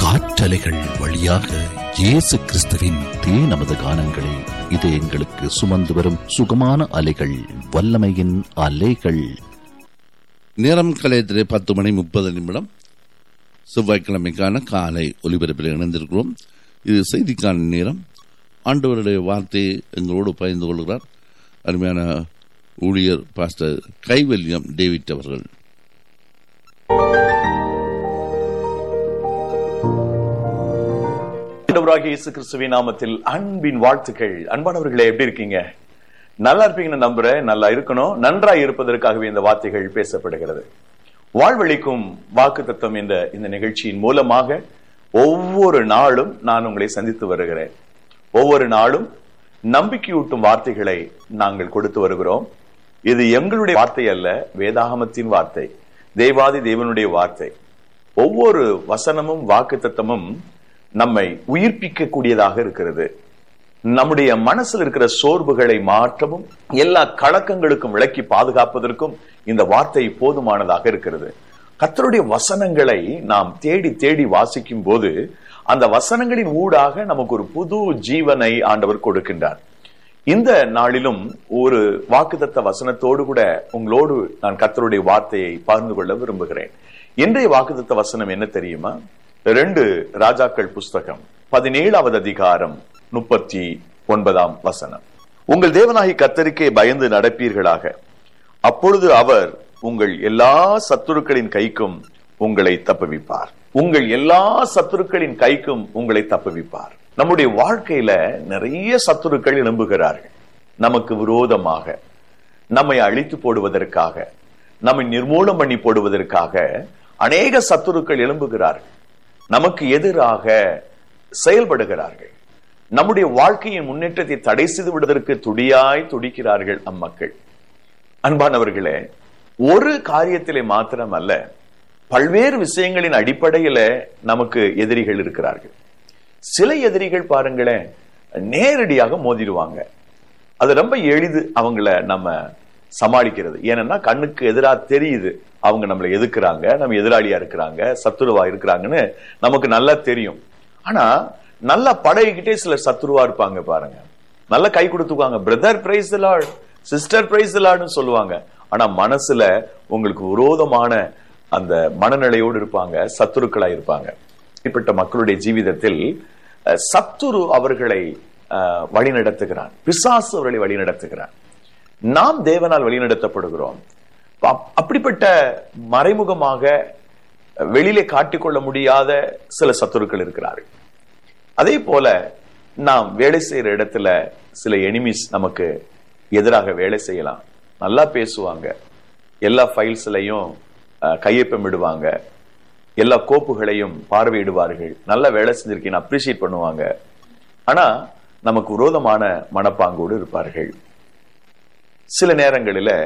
காற்றலைகள் வழியாக இயேசு கிறிஸ்துவின் தே நமது கானங்களை இது எங்களுக்கு சுமந்து வரும் சுகமான அலைகள் வல்லமையின் அலைகள் நேரம் கலையத்திலே பத்து மணி முப்பது நிமிடம் செவ்வாய்க்கிழமைக்கான காலை ஒலிபரப்பில் இணைந்திருக்கிறோம் இது செய்திக்கான நேரம் ஆண்டவருடைய வார்த்தையை எங்களோடு பகிர்ந்து கொள்கிறார் அருமையான ஊழியர் பாஸ்டர் கைவல்யம் டேவிட் அவர்கள் ஆண்டவராகிய இயேசு கிறிஸ்துவின் நாமத்தில் அன்பின் வாழ்த்துக்கள் அன்பானவர்களே எப்படி இருக்கீங்க நல்லா இருப்பீங்கன்னு நம்புறேன் நல்லா இருக்கணும் நன்றாய் இருப்பதற்காகவே இந்த வார்த்தைகள் பேசப்படுகிறது வாழ்வழிக்கும் வாக்கு தத்துவம் என்ற இந்த நிகழ்ச்சியின் மூலமாக ஒவ்வொரு நாளும் நான் உங்களை சந்தித்து வருகிறேன் ஒவ்வொரு நாளும் நம்பிக்கையூட்டும் வார்த்தைகளை நாங்கள் கொடுத்து வருகிறோம் இது எங்களுடைய வார்த்தை அல்ல வேதாகமத்தின் வார்த்தை தேவாதி தேவனுடைய வார்த்தை ஒவ்வொரு வசனமும் வாக்கு தத்தமும் நம்மை உயிர்ப்பிக்க கூடியதாக இருக்கிறது நம்முடைய மனசில் இருக்கிற சோர்வுகளை மாற்றவும் எல்லா கலக்கங்களுக்கும் விளக்கி பாதுகாப்பதற்கும் இந்த வார்த்தை போதுமானதாக இருக்கிறது கத்தருடைய வசனங்களை நாம் தேடி தேடி வாசிக்கும் போது அந்த வசனங்களின் ஊடாக நமக்கு ஒரு புது ஜீவனை ஆண்டவர் கொடுக்கின்றார் இந்த நாளிலும் ஒரு வாக்குதத்த வசனத்தோடு கூட உங்களோடு நான் கத்தருடைய வார்த்தையை பகிர்ந்து கொள்ள விரும்புகிறேன் இன்றைய வாக்குதத்த வசனம் என்ன தெரியுமா ரெண்டு ராஜாக்கள் புஸ்தகம் பதினேழாவது அதிகாரம் முப்பத்தி ஒன்பதாம் வசனம் உங்கள் தேவனாகி கத்தருக்கே பயந்து நடப்பீர்களாக அப்பொழுது அவர் உங்கள் எல்லா சத்துருக்களின் கைக்கும் உங்களை தப்புவிப்பார் உங்கள் எல்லா சத்துருக்களின் கைக்கும் உங்களை தப்புவிப்பார் நம்முடைய வாழ்க்கையில நிறைய சத்துருக்கள் எழும்புகிறார்கள் நமக்கு விரோதமாக நம்மை அழித்து போடுவதற்காக நம்மை நிர்மூலம் பண்ணி போடுவதற்காக அநேக சத்துருக்கள் எழும்புகிறார்கள் நமக்கு எதிராக செயல்படுகிறார்கள் நம்முடைய வாழ்க்கையின் முன்னேற்றத்தை தடை செய்து விடுவதற்கு துடியாய் துடிக்கிறார்கள் அம்மக்கள் அன்பானவர்களே ஒரு காரியத்திலே மாத்திரம் அல்ல பல்வேறு விஷயங்களின் அடிப்படையில நமக்கு எதிரிகள் இருக்கிறார்கள் சில எதிரிகள் பாருங்களேன் நேரடியாக மோதிடுவாங்க அது ரொம்ப எளிது அவங்கள நம்ம சமாளிக்கிறது ஏன்னா கண்ணுக்கு எதிராக தெரியுது அவங்க நம்மளை எதுக்குறாங்க நம்ம எதிராளியா இருக்கிறாங்க சத்துருவா இருக்கிறாங்கன்னு நமக்கு நல்லா தெரியும் ஆனா நல்லா பழகிக்கிட்டே சில சத்துருவா இருப்பாங்க பாருங்க நல்லா கை கொடுத்துக்குவாங்க brother praise lord sister praise லார்ட்னு சொல்லுவாங்க ஆனா மனசுல உங்களுக்கு விரோதமான அந்த மனநிலையோடு இருப்பாங்க சத்துருக்களா இருப்பாங்க இப்படிப்பட்ட மக்களுடைய ஜீவிதத்தில் சத்துரு அவர்களை வழி நடத்துகிறான் பிசாசு அவர்களை வழி நடத்துகிறான் நாம் தேவனால் வழிநடத்தப்படுகிறோம் அப்படிப்பட்ட மறைமுகமாக வெளியிலே காட்டிக்கொள்ள முடியாத சில சத்துருக்கள் இருக்கிறார்கள் அதே போல நாம் வேலை செய்யற இடத்துல சில எனிமிஸ் நமக்கு எதிராக வேலை செய்யலாம் நல்லா பேசுவாங்க எல்லா ஃபைல்ஸ்லையும் கையொப்பமிடுவாங்க எல்லா கோப்புகளையும் பார்வையிடுவார்கள் நல்ல வேலை செஞ்சிருக்கீங்க அப்ரிசியேட் பண்ணுவாங்க ஆனா நமக்கு விரோதமான மனப்பாங்கோடு இருப்பார்கள் சில நேரங்களில